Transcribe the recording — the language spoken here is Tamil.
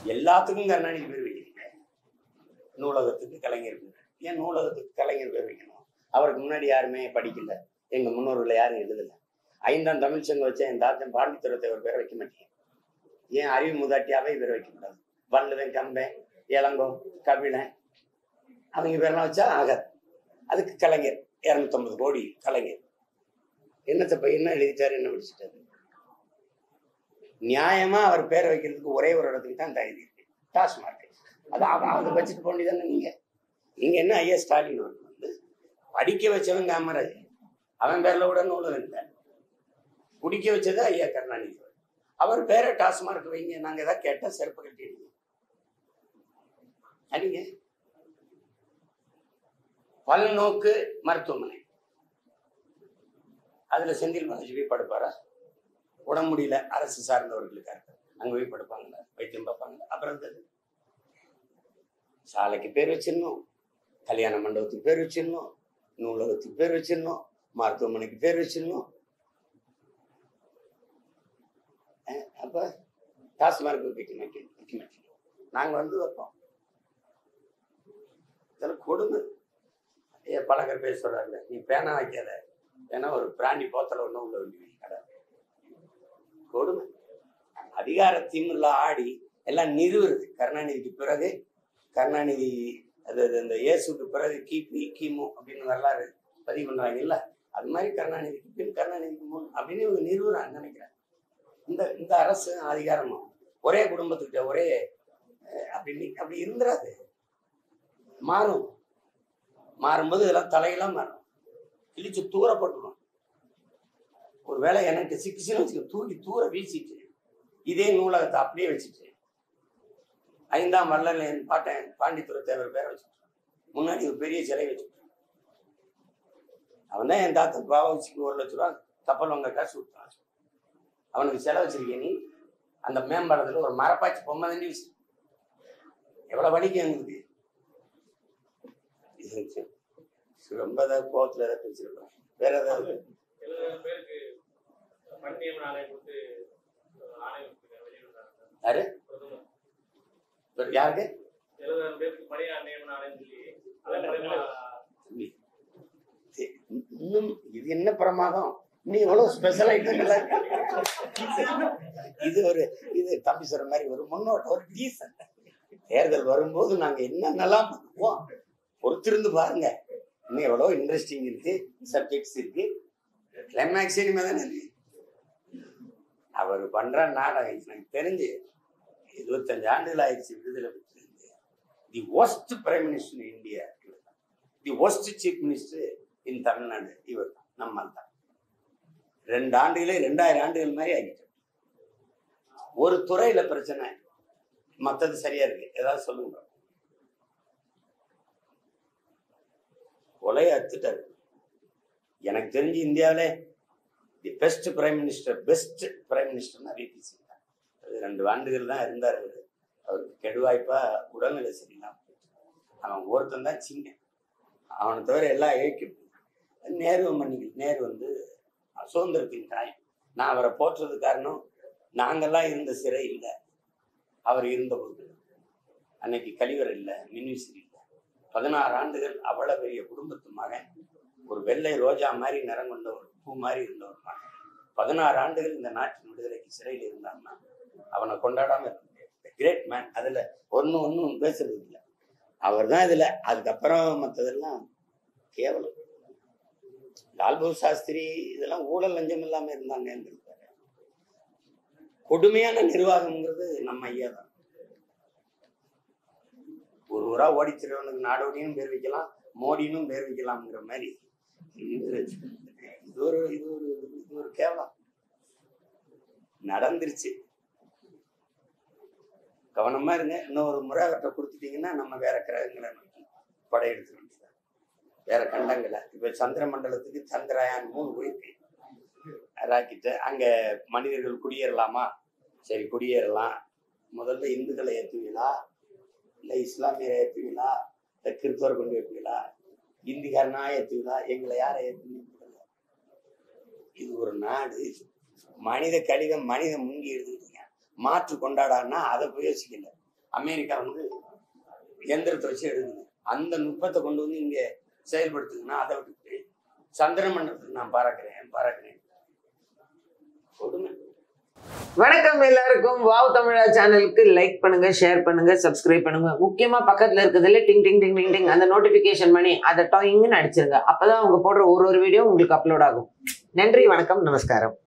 எல்லாத்துக்கும் கருணாநிதி பேர் வைக்கிறீங்க நூலகத்துக்கு கலைஞர் பேர் ஏன் நூலகத்துக்கு கலைஞர் பேர் வைக்கணும் அவருக்கு முன்னாடி யாருமே படிக்கல எங்க முன்னோர்கள் யாரும் எழுதல ஐந்தாம் தமிழ் சங்கம் வச்ச என் தாத்தன் பாண்டித்துரத்தை ஒரு பேரை வைக்க மாட்டீங்க ஏன் அறிவு முதாட்டியாவே பேர் வைக்க கூடாது வல்லுவன் கம்பன் இளங்கோ கபிலன் அவங்க பேரெல்லாம் வச்சா ஆகாது அதுக்கு கலைஞர் இரநூத்தம்பது கோடி கலைஞர் என்னத்தை போய் என்ன எழுதிட்டாரு என்ன படிச்சுட்டாரு நியாயமா அவர் பேரை வைக்கிறதுக்கு ஒரே ஒரு இடத்துக்கு தான் தகுதி இருக்கு டாஸ்மார்க் அது அவ- அதை வச்சுட்டு போண்டி தானே நீங்க நீங்க என்ன ஐயா ஸ்டாலின் அவர்கள் வந்து படிக்க வச்சவன் காமராஜ் அவன் பேர்ல கூட நூலகம் இல்லை குடிக்க வச்சது ஐயா கருணாநிதி அவர்கள். அவர் பேரை டாஸ்மார்க் வைங்க நாங்க ஏதாவது கேட்டா செருப்பு கட்டிடுங்க சரிங்க பல்நோக்கு மருத்துவமனை அதுல செந்தில் பாலாஜி போய் படுப்பாரா உடம்பு முடியல அரசு சார்ந்தவர்களுக்காக அங்க போய் படுப்பாங்களா வைத்தியம் பார்ப்பாங்களா அப்புறம் இருந்தது சாலைக்கு பேர் வச்சிடணும் கல்யாண மண்டபத்துக்கு பேர் வச்சிடணும் நூலகத்துக்கு பேர் வச்சிடணும் மருத்துவமனைக்கு பேர் வச்சிடணும் அஹ் அப்ப டாஸ்மார்க் வைக்க மாட்டேன் வைக்க மாட்டேன் நாங்க வந்து வைப்போம் இதெல்லாம் கொடுமை ஏ பழகர் பேர் சொல்றாருல நீ பேனா வைக்காத ஏன்னா ஒரு பிராண்டி போத்தல ஒன்றும் உள்ள வேண்டி கடை கொடுமை அதிகார திமிர்ல ஆடி எல்லாம் நிறுவுறது கருணாநிதிக்கு பிறகு கருணாநிதி அது அது இந்த இயேசுக்கு பிறகு கிபி கிமு அப்படின்னு வரலாறு பதிவு பண்றாங்கல்ல அது மாதிரி கருணாநிதிக்கு பின் கருணாநிதிக்கு முன் அப்படின்னு இவங்க நிறுவுறாங்க நினைக்கிறேன் இந்த இந்த அரசு அதிகாரமும் ஒரே குடும்பத்துக்கிட்ட ஒரே அஹ், அப்படி அப்படி இருந்துராது மாறும் மாறும்போது இதெல்லாம் தலையெல்லாம் மாறும் கிழிச்சு தூர போட்டுரும் ஒருவேளை எனக்கு சிக்கிச்சுன்னு வச்சுக்க தூக்கி தூர வீசிட்டு இதே நூலகத்தை அப்படியே வச்சுட்டு ஐந்தாம் வள்ளல் என் பாட்டன் பாண்டித்துறை தேவர் பேரை வச்சுட்டு முன்னாடி ஒரு பெரிய சிலை வச்சுட்டு அவன் தான் என் தாத்தா பாவச்சிக்கு ஒரு லட்ச ரூபா கப்பல் வாங்க காசு கொடுத்தான் அவனுக்கு செலவு வச்சிருக்கேன் நீ அந்த மேம்பாலத்துல ஒரு மரப்பாச்சி பொம்மை தண்டி வச்சு எவ்வளவு வலிக்கும் எங்களுக்கு இது ரொம்ப ஏதாவது கோவத்துல ஏதாவது பேசிருக்கோம் வேற ஏதாவது எழுபதாயிரம் பேருக்கு பணி நியமன ஆணையம் கொடுத்து அஹ், ஆணையம் கொடுத்திருக்காரு, வெளியிட்டிருக்காங்க சார். யாரு பிரதமர். வேற யாருக்கு எழுபதாயிரம் பேருக்கு பணி நியமன ஆணையம் சொல்லி அலைமுறைமா தம்பி, இது இன்னும் இது என்ன பிரமாதம் இன்னும் எவ்வளவு ஸ்பெஷல் ஐட்டங்கள் இது ஒரு இது தம்பி சொல்ற மாதிரி ஒரு முன்னோட்டம் ஒரு டீசன்ட் தேர்தல் வரும்போது நாங்க என்னென்னலாம் பண்ணுவோம் பொறுத்திருந்து பாருங்க இன்னும் எவ்வளவு இன்ட்ரெஸ்டிங் இருக்கு சப்ஜெக்ட்ஸ் இருக்கு கிளைமேக்ஸ் இனிமே தானே இருக்கு அவர் பண்ற நாடகம் எனக்கு தெரிஞ்சு இருபத்தஞ்சு ஆண்டுகள் ஆயிடுச்சு விடுதலை பெற்றிருந்து the worst prime minister India the worst chief minister in Tamil Nadu இவர் தான் நம்மால் தான் ரெண்டு ஆண்டுகளே ரெண்டாயிரம் ஆண்டுகள் மாதிரி ஆகிட்டு ஒரு துறையில பிரச்சனை மத்தது சரியா இருக்கு ஏதாவது சொல்லுங்க கொலையை அத்துட்டாரு எனக்கு தெரிஞ்சு இந்தியாவிலே the best prime minister best prime மினிஸ்டர்னா விபி சிங் தான் அது ரெண்டு ஆண்டுகள் தான் இருந்தார் அவரு அவருக்கு கெடுவாய்ப்பா உடல்நிலை சரியில்லாம போச்சு. அவன் ஒருத்தன் தான் சின்ன அவனை தவிர எல்லாம் இயக்கும் நேரு மன்னிக்கல் நேரு வந்து சுதந்திரத்தின் தாய் நான் அவரை போற்றுறது காரணம் நாங்கெல்லாம் இருந்த சிறை இல்லை அவர் இருந்தபோது அன்னைக்கு கழிவறை இல்லை மின்விசிறி இல்லை பதினாறு ஆண்டுகள் அவ்வளவு பெரிய குடும்பத்து மகன் ஒரு வெள்ளை ரோஜா மாதிரி நிறம் கொண்ட ஒரு பூ மாதிரி இருந்த ஒரு மகன் பதினாறு ஆண்டுகள் இந்த நாட்டின் விடுதலைக்கு சிறையில் இருந்தான்னா அவனை கொண்டாடாம இருக்க முடியாது கிரேட் மேன் அதுல ஒன்னும் ஒன்றும் பேசுறது இல்லை அவர் தான் இதுல அதுக்கப்புறம் மற்றதெல்லாம் கேவலம் லால்பு சாஸ்திரி இதெல்லாம் ஊழல் லஞ்சம் இல்லாம இருந்தாங்க கொடுமையான நிர்வாகம்ங்கிறது நம்ம ஐயா தான் ஒரு ஊரா ஓடிச்சிருவனுக்கு நாடோடியும் பேர் வைக்கலாம் மோடினும் பேர் வைக்கலாம்ங்கிற மாதிரி இது இது ஒரு இது ஒரு இது ஒரு கேவலம் நடந்துருச்சு கவனமா இருங்க இன்னொரு முறை அவர்கிட்ட கொடுத்துட்டீங்கன்னா நம்ம வேற கிரகங்களை நோக்கி படையெடுத்து வேண்டியது வேற கண்டங்களை இப்ப சந்திர மண்டலத்துக்கு சந்திரயான் மூணு போயிருக்கு ராக்கெட்டு அங்க மனிதர்கள் குடியேறலாமா சரி குடியேறலாம் முதல்ல இந்துக்களை ஏற்றுவீங்களா இல்லை இஸ்லாமியரை ஏற்றுவீங்களா இல்லை கிறிஸ்தவர் கொண்டு வைப்பீங்களா இந்திக்காரனா ஏற்றுவீங்களா எங்களை யாரை ஏற்றுவீங்க இது ஒரு நாடு மனித கடிதம் மனித முங்கி எழுதுறீங்க மாற்று கொண்டாடான்னா அதை போய் யோசிக்கல அமெரிக்கா வந்து இயந்திரத்தை வச்சு எடுக்குது அந்த நுட்பத்தை கொண்டு வந்து இங்க செயல்படுத்துதுன்னா அதை விட்டுட்டு சந்திர மண்டலத்துக்கு நான் பறக்கிறேன் பறக்கிறேன் கொடுமை வணக்கம் எல்லாருக்கும் வாவ் தமிழா சேனலுக்கு லைக் பண்ணுங்க ஷேர் பண்ணுங்க சப்ஸ்கிரைப் பண்ணுங்க முக்கியமா பக்கத்துல இருக்கிறதுல டிங் டிங் டிங் டிங் டிங் அந்த நோட்டிபிகேஷன் பண்ணி அதை டாயிங்னு அடிச்சிருங்க அப்பதான் அவங்க போடுற ஒரு ஒரு வீடியோ உங்களுக்கு அப்லோட் ஆகும் நன்றி வணக்கம் நமஸ்காரம்